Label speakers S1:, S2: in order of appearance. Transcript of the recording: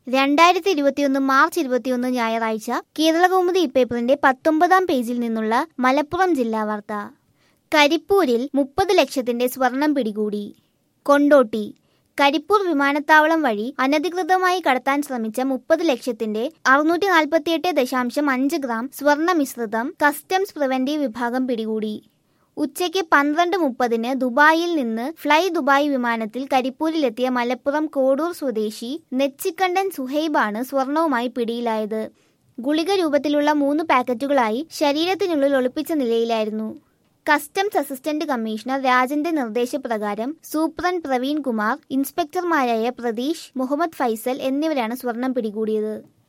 S1: രണ്ടായിരത്തി ഇരുപത്തിയൊന്ന് മാർച്ച് ഇരുപത്തിയൊന്ന് ഞായറാഴ്ച കേരളകൗമുദി ഇപ്പേപ്പറിന്റെ പത്തൊമ്പതാം പേജിൽ നിന്നുള്ള മലപ്പുറം ജില്ലാ വാർത്ത കരിപ്പൂരിൽ മുപ്പത് ലക്ഷത്തിന്റെ സ്വർണം പിടികൂടി കൊണ്ടോട്ടി കരിപ്പൂർ വിമാനത്താവളം വഴി അനധികൃതമായി കടത്താൻ ശ്രമിച്ച മുപ്പത് ലക്ഷത്തിന്റെ അറുന്നൂറ്റി നാൽപ്പത്തിയെട്ട് ദശാംശം അഞ്ച് ഗ്രാം സ്വർണ്ണ മിശ്രിതം കസ്റ്റംസ് പ്രിവന്റീവ് വിഭാഗം പിടികൂടി ഉച്ചയ്ക്ക് പന്ത്രണ്ട് മുപ്പതിന് ദുബായിൽ നിന്ന് ഫ്ലൈ ദുബായ് വിമാനത്തിൽ കരിപ്പൂരിലെത്തിയ മലപ്പുറം കോഡൂർ സ്വദേശി നെച്ചിക്കണ്ടൻ സുഹൈബാണ് സ്വർണവുമായി പിടിയിലായത് ഗുളിക രൂപത്തിലുള്ള മൂന്ന് പാക്കറ്റുകളായി ശരീരത്തിനുള്ളിൽ ഒളിപ്പിച്ച നിലയിലായിരുന്നു കസ്റ്റംസ് അസിസ്റ്റന്റ് കമ്മീഷണർ രാജന്റെ നിർദ്ദേശപ്രകാരം സൂപ്രണ്ട് പ്രവീൺ കുമാർ ഇൻസ്പെക്ടർമാരായ പ്രതീഷ് മുഹമ്മദ് ഫൈസൽ എന്നിവരാണ് സ്വർണം പിടികൂടിയത്